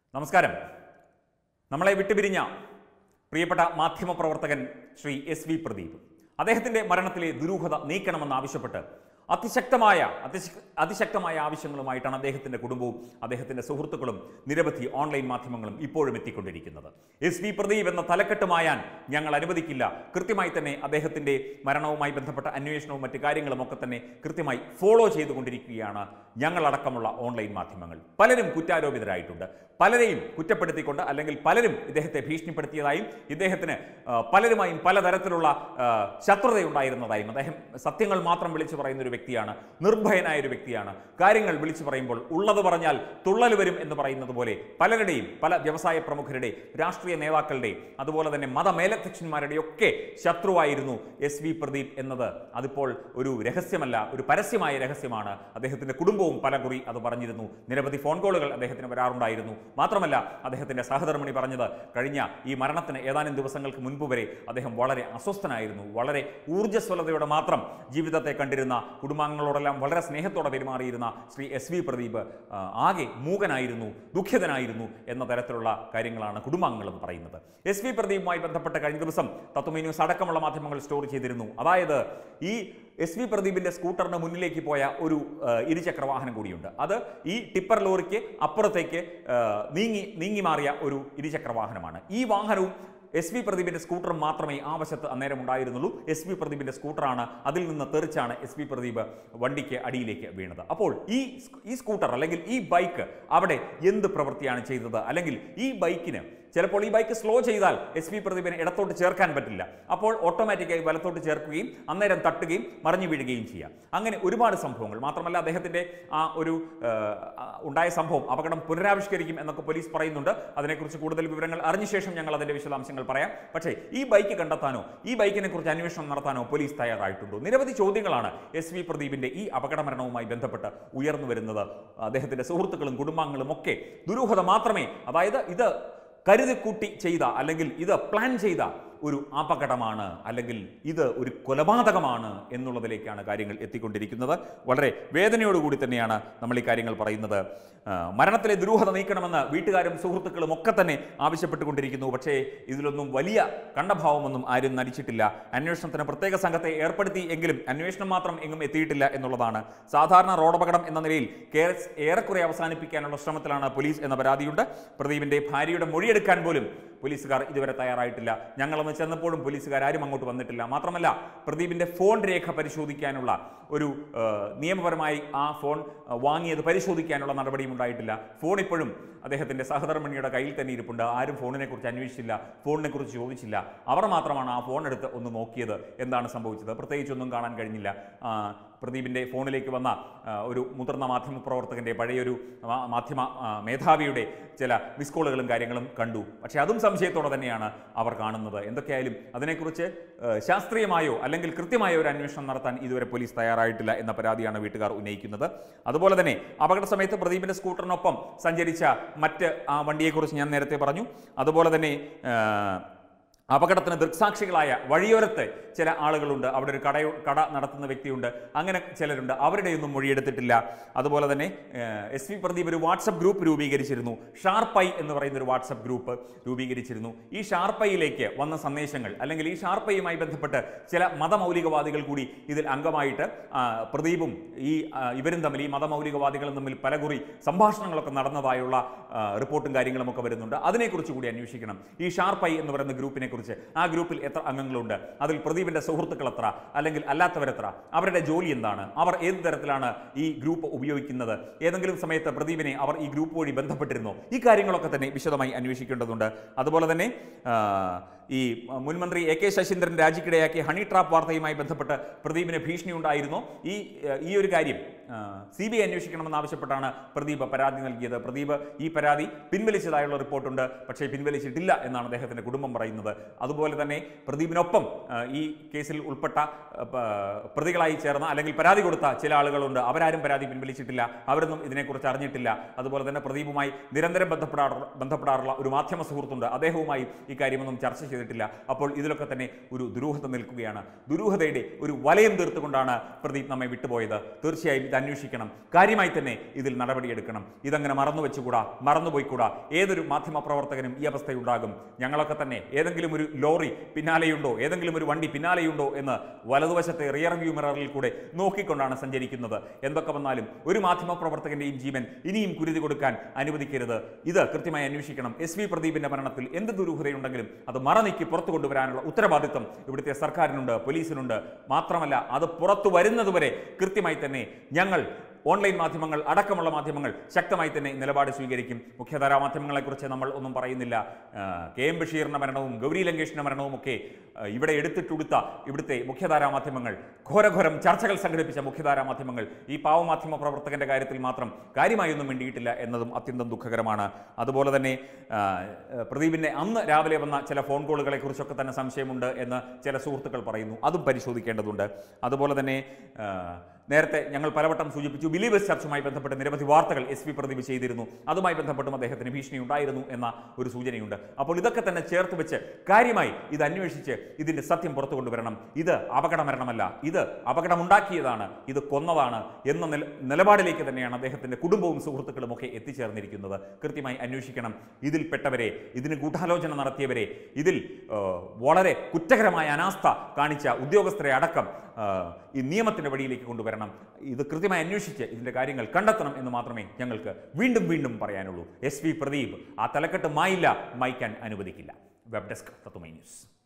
നമസ്കാരം നമ്മളെ വിട്ടുപിരിഞ്ഞ പ്രിയപ്പെട്ട മാധ്യമപ്രവർത്തകൻ ശ്രീ എസ് വി പ്രദീപ് അദ്ദേഹത്തിൻ്റെ മരണത്തിലെ ദുരൂഹത നീക്കണമെന്നാവശ്യപ്പെട്ട് അതിശക്തമായ അതിശ- അതിശക്തമായ ആവശ്യങ്ങളുമായിട്ടാണ് അദ്ദേഹത്തിൻ്റെ കുടുംബവും അദ്ദേഹത്തിൻ്റെ സുഹൃത്തുക്കളും നിരവധി ഓൺലൈൻ മാധ്യമങ്ങളും ഇപ്പോഴും എത്തിക്കൊണ്ടിരിക്കുന്നത് എസ് വി പ്രദീപ് എന്ന തലക്കെട്ടുമായാൻ ഞങ്ങൾ അനുവദിക്കില്ല കൃത്യമായി തന്നെ അദ്ദേഹത്തിൻ്റെ മരണവുമായി ബന്ധപ്പെട്ട അന്വേഷണവും മറ്റു കാര്യങ്ങളും ഒക്കെ തന്നെ കൃത്യമായി ഫോളോ ചെയ്തുകൊണ്ടിരിക്കുകയാണ് ഞങ്ങളടക്കമുള്ള ഓൺലൈൻ മാധ്യമങ്ങൾ പലരും കുറ്റാരോപിതരായിട്ടുണ്ട് പലരെയും കുറ്റപ്പെടുത്തിക്കൊണ്ട് അല്ലെങ്കിൽ പലരും ഇദ്ദേഹത്തെ ഭീഷണിപ്പെടുത്തിയതായും ഇദ്ദേഹത്തിന് ആ, പലരുമായും പലതരത്തിലുള്ള ആ, ശത്രുതയുണ്ടായിരുന്നതായും അദ്ദേഹം സത്യങ്ങൾ മാത്രം വിളിച്ചു പറയുന്ന ഒരു വ്യക്തിയാണ് നിർഭയനായ ഒരു വ്യക്തിയാണ് കാര്യങ്ങൾ വിളിച്ചു പറയുമ്പോൾ ഉള്ളത് പറഞ്ഞാൽ തുള്ളൽ വരും എന്ന് പറയുന്നത് പോലെ പലരുടെയും പല വ്യവസായ പ്രമുഖരുടെ രാഷ്ട്രീയ നേതാക്കളുടെ അതുപോലെ തന്നെ മതമേലധ്യക്ഷന്മാരുടെ ഒക്കെ ശത്രുവായിരുന്നു എസ് വി പ്രദീപ് എന്നത് അതിപ്പോൾ ഒരു രഹസ്യമല്ല ഒരു പരസ്യമായ രഹസ്യമാണ് അദ്ദേഹത്തിന്റെ കുടുംബവും പലകുറി അത് പറഞ്ഞിരുന്നു നിരവധി ഫോൺ കോളുകൾ അദ്ദേഹത്തിന് വരാറുണ്ടായിരുന്നു മാത്രമല്ല അദ്ദേഹത്തിന്റെ സഹധർമ്മിണി പറഞ്ഞത് കഴിഞ്ഞ ഈ മരണത്തിന് ഏതാനും ദിവസങ്ങൾക്ക് മുൻപ് വരെ അദ്ദേഹം വളരെ അസ്വസ്ഥനായിരുന്നു വളരെ ഊർജ്ജസ്വലതയോടെ മാത്രം ജീവിതത്തെ കണ്ടിരുന്ന കുടുംബാംഗങ്ങളോടെല്ലാം വളരെ സ്നേഹത്തോടെ പെരുമാറിയിരുന്ന ശ്രീ എസ് വി പ്രദീപ് ആ, ആകെ മൂകനായിരുന്നു ദുഃഖിതനായിരുന്നു എന്ന തരത്തിലുള്ള കാര്യങ്ങളാണ് കുടുംബാംഗങ്ങളും പറയുന്നത് എസ് വി പ്രദീപുമായി ബന്ധപ്പെട്ട് കഴിഞ്ഞ ദിവസം തത്വമി ന്യൂസ് അടക്കമുള്ള മാധ്യമങ്ങൾ സ്റ്റോർ ചെയ്തിരുന്നു അതായത് ഈ എസ് വി പ്രദീപിന്റെ സ്കൂട്ടറിന് മുന്നിലേക്ക് പോയ ഒരു ആ, ഇരുചക്ര വാഹനം കൂടിയുണ്ട് അത് ഈ ടിപ്പർ ലോറിക്ക് അപ്പുറത്തേക്ക് ആ, നീങ്ങി നീങ്ങി മാറിയ ഒരു ഇരുചക്ര വാഹനമാണ് ഈ വാഹനവും എസ് വി പ്രദീപിന്റെ സ്കൂട്ടർ മാത്രമേ ആ വശത്ത് അന്നേരം ഉണ്ടായിരുന്നുള്ളൂ എസ് വി പ്രദീപിന്റെ സ്കൂട്ടറാണ് അതിൽ നിന്ന് തെറിച്ചാണ് എസ് വി പ്രദീപ് വണ്ടിക്ക് അടിയിലേക്ക് വീണത് അപ്പോൾ ഈ സ്- ഈ സ്കൂട്ടർ അല്ലെങ്കിൽ ഈ ബൈക്ക് അവിടെ എന്ത് പ്രവൃത്തിയാണ് ചെയ്തത് അല്ലെങ്കിൽ ഈ ബൈക്കിന് ചിലപ്പോൾ ഈ ബൈക്ക് സ്ലോ ചെയ്താൽ എസ് വി പ്രദീപിനെ ഇടത്തോട്ട് ചേർക്കാൻ പറ്റില്ല അപ്പോൾ ഓട്ടോമാറ്റിക്കായി വലത്തോട്ട് ചേർക്കുകയും അന്നേരം തട്ടുകയും മറിഞ്ഞു വീഴുകയും ചെയ്യാം അങ്ങനെ ഒരുപാട് സംഭവങ്ങൾ മാത്രമല്ല അദ്ദേഹത്തിന്റെ ആ ഒരു ആ, ആ, ഉണ്ടായ സംഭവം അപകടം പുനരാവിഷ്കരിക്കും എന്നൊക്കെ പോലീസ് പറയുന്നുണ്ട് അതിനെക്കുറിച്ച് കൂടുതൽ വിവരങ്ങൾ അറിഞ്ഞ ശേഷം ഞങ്ങൾ അതിന്റെ വിശദാംശങ്ങൾ പറയാം പക്ഷേ ഈ ബൈക്ക് കണ്ടെത്താനോ ഈ ബൈക്കിനെ കുറിച്ച് അന്വേഷണം നടത്താനോ പോലീസ് തയ്യാറായിട്ടുണ്ടോ നിരവധി ചോദ്യങ്ങളാണ് എസ് വി പ്രദീപിന്റെ ഈ അപകട മരണവുമായി ബന്ധപ്പെട്ട് ഉയർന്നു വരുന്നത് അദ്ദേഹത്തിന്റെ സുഹൃത്തുക്കളും കുടുംബാംഗങ്ങളും ഒക്കെ ദുരൂഹത മാത്രമേ അതായത് ഇത് കരുതിക്കൂട്ടി ചെയ്ത അല്ലെങ്കിൽ ഇത് പ്ലാൻ ചെയ്ത ഒരു അപകടമാണ് അല്ലെങ്കിൽ ഇത് ഒരു കൊലപാതകമാണ് എന്നുള്ളതിലേക്കാണ് കാര്യങ്ങൾ എത്തിക്കൊണ്ടിരിക്കുന്നത് വളരെ വേദനയോടുകൂടി തന്നെയാണ് നമ്മൾ ഈ കാര്യങ്ങൾ പറയുന്നത് ആ, മരണത്തിലെ ദുരൂഹത നീക്കണമെന്ന് വീട്ടുകാരും സുഹൃത്തുക്കളും ഒക്കെ തന്നെ ആവശ്യപ്പെട്ടുകൊണ്ടിരിക്കുന്നു പക്ഷേ ഇതിലൊന്നും വലിയ കണ്ടഭാവമൊന്നും ആരും നടിച്ചിട്ടില്ല അന്വേഷണത്തിന് പ്രത്യേക സംഘത്തെ ഏർപ്പെടുത്തി എങ്കിലും അന്വേഷണം മാത്രം എങ്ങും എത്തിയിട്ടില്ല എന്നുള്ളതാണ് സാധാരണ റോഡപകടം എന്ന നിലയിൽ കേസ് ഏറെക്കുറെ അവസാനിപ്പിക്കാനുള്ള ശ്രമത്തിലാണ് പോലീസ് എന്ന പരാതിയുണ്ട് പ്രദീപിന്റെ ഭാര്യയുടെ മൊഴിയെടുക്കാൻ പോലും പോലീസുകാർ ഇതുവരെ തയ്യാറായിട്ടില്ല ഞങ്ങളൊന്ന് ചെന്നപ്പോഴും പോലീസുകാർ ആരും അങ്ങോട്ട് വന്നിട്ടില്ല മാത്രമല്ല പ്രദീപിന്റെ ഫോൺ രേഖ പരിശോധിക്കാനുള്ള ഒരു ആ, നിയമപരമായി ആ ഫോൺ ആ, വാങ്ങിയത് പരിശോധിക്കാനുള്ള നടപടിയും ഉണ്ടായിട്ടില്ല ഫോൺ ഇപ്പോഴും അദ്ദേഹത്തിന്റെ സഹധർമ്മിണിയുടെ കയ്യിൽ തന്നെ ഇരിപ്പുണ്ട് ആരും ഫോണിനെ കുറിച്ച് അന്വേഷിച്ചില്ല ഫോണിനെ കുറിച്ച് ചോദിച്ചില്ല അവർ മാത്രമാണ് ആ ഫോൺ എടുത്ത് ഒന്ന് നോക്കിയത് എന്താണ് സംഭവിച്ചത് പ്രത്യേകിച്ചൊന്നും കാണാൻ കഴിഞ്ഞില്ല ആ, പ്രദീപിന്റെ ഫോണിലേക്ക് വന്ന ആ, ഒരു മുതിർന്ന മാധ്യമ പ്രവർത്തകന്റെ പഴയൊരു മാ- മാധ്യമ ആ, മേധാവിയുടെ ചില മിസ് കോളുകളും കാര്യങ്ങളും കണ്ടു പക്ഷേ അതും സംശയത്തോടെ തന്നെയാണ് അവർ കാണുന്നത് എന്തൊക്കെയായാലും അതിനെക്കുറിച്ച് ആ, ശാസ്ത്രീയമായോ അല്ലെങ്കിൽ കൃത്യമായോ ഒരു അന്വേഷണം നടത്താൻ ഇതുവരെ പോലീസ് തയ്യാറായിട്ടില്ല എന്ന പരാതിയാണ് വീട്ടുകാർ ഉന്നയിക്കുന്നത് അതുപോലെ തന്നെ അപകട സമയത്ത് പ്രദീപിന്റെ സ്കൂട്ടറിനൊപ്പം സഞ്ചരിച്ച മറ്റ് ആ വണ്ടിയെക്കുറിച്ച് ഞാൻ നേരത്തെ പറഞ്ഞു അതുപോലെ തന്നെ ആ, അപകടത്തിന് ദൃക്സാക്ഷികളായ വഴിയോരത്ത് ചില ആളുകളുണ്ട് അവിടെ ഒരു കട കട നടത്തുന്ന വ്യക്തിയുണ്ട് അങ്ങനെ ചിലരുണ്ട് അവരുടെയൊന്നും മൊഴിയെടുത്തിട്ടില്ല അതുപോലെ തന്നെ എസ് വി പ്രദീപ് ഒരു വാട്സപ്പ് ഗ്രൂപ്പ് രൂപീകരിച്ചിരുന്നു ഷാർപ്പൈ എന്ന് പറയുന്ന ഒരു വാട്സപ്പ് ഗ്രൂപ്പ് രൂപീകരിച്ചിരുന്നു ഈ ഷാർപ്പൈയിലേക്ക് വന്ന സന്ദേശങ്ങൾ അല്ലെങ്കിൽ ഈ ഷാർപ്പയുമായി ബന്ധപ്പെട്ട് ചില മതമൗലികവാദികൾ കൂടി ഇതിൽ അംഗമായിട്ട് ആ, പ്രദീപും ഈ ആ, ഇവരും തമ്മിൽ ഈ മതമൗലികവാദികളും തമ്മിൽ പലകുറി സംഭാഷണങ്ങളൊക്കെ നടന്നതായുള്ള ആ, റിപ്പോർട്ടും കാര്യങ്ങളും ഒക്കെ വരുന്നുണ്ട് അതിനെക്കുറിച്ച് കൂടി അന്വേഷിക്കണം ഈ ഷാർപ്പൈ എന്ന് പറയുന്ന ഗ്രൂപ്പിനെ കുറിച്ച് ആ ഗ്രൂപ്പിൽ എത്ര അംഗങ്ങളുണ്ട് അതിൽ പ്രദീപിന്റെ സുഹൃത്തുക്കൾ എത്ര അല്ലെങ്കിൽ അല്ലാത്തവരെത്ര അവരുടെ ജോലി എന്താണ് അവർ ഏത് തരത്തിലാണ് ഈ ഗ്രൂപ്പ് ഉപയോഗിക്കുന്നത് ഏതെങ്കിലും സമയത്ത് പ്രദീപിനെ അവർ ഈ ഗ്രൂപ്പ് വഴി ബന്ധപ്പെട്ടിരുന്നോ ഈ കാര്യങ്ങളൊക്കെ തന്നെ വിശദമായി അന്വേഷിക്കേണ്ടതുണ്ട് അതുപോലെ തന്നെ ആ, ഈ മുൻമന്ത്രി എ കെ ശശീന്ദ്രൻ രാജിക്കിടയാക്കിയ ഹണി ട്രാപ്പ് വാർത്തയുമായി ബന്ധപ്പെട്ട് പ്രദീപിന് ഭീഷണി ഉണ്ടായിരുന്നോ ഈ ഏഹ്, ഈ ഒരു കാര്യം സി ബി ഐ അന്വേഷിക്കണമെന്ന് ആവശ്യപ്പെട്ടാണ് പ്രദീപ് പരാതി നൽകിയത് പ്രദീപ് ഈ പരാതി പിൻവലിച്ചതായുള്ള റിപ്പോർട്ടുണ്ട് പക്ഷേ പിൻവലിച്ചിട്ടില്ല എന്നാണ് അദ്ദേഹത്തിന്റെ കുടുംബം പറയുന്നത് അതുപോലെ തന്നെ പ്രദീപിനൊപ്പം ആ, ഈ കേസിൽ ഉൾപ്പെട്ട ആ, പ- പ്രതികളായി ചേർന്ന അല്ലെങ്കിൽ പരാതി കൊടുത്ത ചില ആളുകളുണ്ട് അവരാരും പരാതി പിൻവലിച്ചിട്ടില്ല അവരൊന്നും ഇതിനെക്കുറിച്ച് അറിഞ്ഞിട്ടില്ല അതുപോലെ തന്നെ പ്രദീപുമായി നിരന്തരം ബന്ധപ്പെടാറ് ബന്ധപ്പെടാറുള്ള ഒരു മാധ്യമ സുഹൃത്തുണ്ട് അദ്ദേഹവുമായി ഈ കാര്യമൊന്നും ചർച്ച ചെയ്തിട്ടില്ല ചെയ്തിട്ടില്ല അപ്പോൾ ഇതിലൊക്കെ തന്നെ ഒരു ദുരൂഹത നിൽക്കുകയാണ് ദുരൂഹതയുടെ ഒരു വലയം തീർത്തുകൊണ്ടാണ് പ്രദീപ് നമ്മെ വിട്ടുപോയത് തീർച്ചയായും ഇത് അന്വേഷിക്കണം കാര്യമായി തന്നെ ഇതിൽ നടപടിയെടുക്കണം ഇതങ്ങനെ മറന്നു വെച്ചുകൂടാ മറന്നുപോയിക്കൂടാ ഏതൊരു മാധ്യമ പ്രവർത്തകനും ഈ അവസ്ഥയുണ്ടാകും ഞങ്ങളൊക്കെ തന്നെ ഏതെങ്കിലും ഒരു ലോറി പിന്നാലെയുണ്ടോ ഏതെങ്കിലും ഒരു വണ്ടി പിന്നാലെയുണ്ടോ എന്ന് വലതുവശത്തെ റിയർ വ്യൂ മിററിൽ കൂടെ നോക്കിക്കൊണ്ടാണ് സഞ്ചരിക്കുന്നത് എന്തൊക്കെ വന്നാലും ഒരു മാധ്യമ പ്രവർത്തകന്റെയും ജീവൻ ഇനിയും കുരുതി കൊടുക്കാൻ അനുവദിക്കരുത് ഇത് കൃത്യമായി അന്വേഷിക്കണം എസ് വി പ്രദീപിന്റെ മരണത്തിൽ എന്ത് ദുരൂഹതയുണ്ടെങ്കിലും അത് മറനീക്കി പുറത്തു കൊണ്ടുവരാനുള്ള ഉത്തരവാദിത്വം ഇവിടുത്തെ സർക്കാരിനുണ്ട് പോലീസിനുണ്ട് മാത്രമല്ല അത് പുറത്തു വരുന്നതുവരെ കൃത്യമായി തന്നെ ഞങ്ങൾ ഓൺലൈൻ മാധ്യമങ്ങൾ അടക്കമുള്ള മാധ്യമങ്ങൾ ശക്തമായി തന്നെ നിലപാട് സ്വീകരിക്കും മുഖ്യധാരാ മാധ്യമങ്ങളെക്കുറിച്ച് നമ്മൾ ഒന്നും പറയുന്നില്ല ആ, കെ എം ബഷീറിന്റെ മരണവും ഗൗരി ലങ്കേഷിന്റെ മരണവും ഒക്കെ ആ, ഇവിടെ എടുത്തിട്ടുടുത്ത ഇവിടുത്തെ മുഖ്യധാരാ മാധ്യമങ്ങൾ ഘോരഘോരം ചർച്ചകൾ സംഘടിപ്പിച്ച മുഖ്യധാരാ മാധ്യമങ്ങൾ ഈ പാവമാധ്യമ പ്രവർത്തകന്റെ കാര്യത്തിൽ മാത്രം കാര്യമായൊന്നും വേണ്ടിയിട്ടില്ല എന്നതും അത്യന്തം ദുഃഖകരമാണ് അതുപോലെ തന്നെ ആ, പ്രദീപിന്റെ അന്ന് രാവിലെ വന്ന ചില ഫോൺ കോളുകളെ കുറിച്ചൊക്കെ തന്നെ സംശയമുണ്ട് എന്ന് ചില സുഹൃത്തുക്കൾ പറയുന്നു അതും പരിശോധിക്കേണ്ടതുണ്ട് അതുപോലെ തന്നെ ആ, നേരത്തെ ഞങ്ങൾ പലവട്ടം സൂചിപ്പിച്ചു ബിലീവേഴ്സ് ചർച്ചുമായി ബന്ധപ്പെട്ട് നിരവധി വാർത്തകൾ എസ് പി പ്രദീപ് ചെയ്തിരുന്നു അതുമായി ബന്ധപ്പെട്ടും അദ്ദേഹത്തിന് ഭീഷണി ഉണ്ടായിരുന്നു എന്ന ഒരു സൂചനയുണ്ട് അപ്പോൾ ഇതൊക്കെ തന്നെ ചേർത്ത് വെച്ച് കാര്യമായി ഇത് അന്വേഷിച്ച് ഇതിന്റെ സത്യം പുറത്തു കൊണ്ടുവരണം ഇത് അപകടമരണമല്ല ഇത് അപകടമുണ്ടാക്കിയതാണ് ഇത് കൊന്നതാണ് എന്ന നില നിലപാടിലേക്ക് തന്നെയാണ് അദ്ദേഹത്തിന്റെ കുടുംബവും സുഹൃത്തുക്കളും ഒക്കെ എത്തിച്ചേർന്നിരിക്കുന്നത് കൃത്യമായി അന്വേഷിക്കണം ഇതിൽപ്പെട്ടവരെ ഇതിന് ഗൂഢാലോചന നടത്തിയവരെ ഇതിൽ ആ, വളരെ കുറ്റകരമായ അനാസ്ഥ കാണിച്ച ഉദ്യോഗസ്ഥരെ അടക്കം ആ, ഈ നിയമത്തിന്റെ വഴിയിലേക്ക് കൊണ്ടുവരണം ഇത് കൃത്യമായി അന്വേഷിച്ച് ഇതിന്റെ കാര്യങ്ങൾ കണ്ടെത്തണം എന്ന് മാത്രമേ ഞങ്ങൾക്ക് വീണ്ടും വീണ്ടും പറയാനുള്ളൂ എസ് വി പ്രദീപ് ആ തലക്കെട്ട് മായില്ല മായ്ക്കാൻ അനുവദിക്കില്ല വെബ് ഡെസ്ക് തത്തുമൈ ന്യൂസ്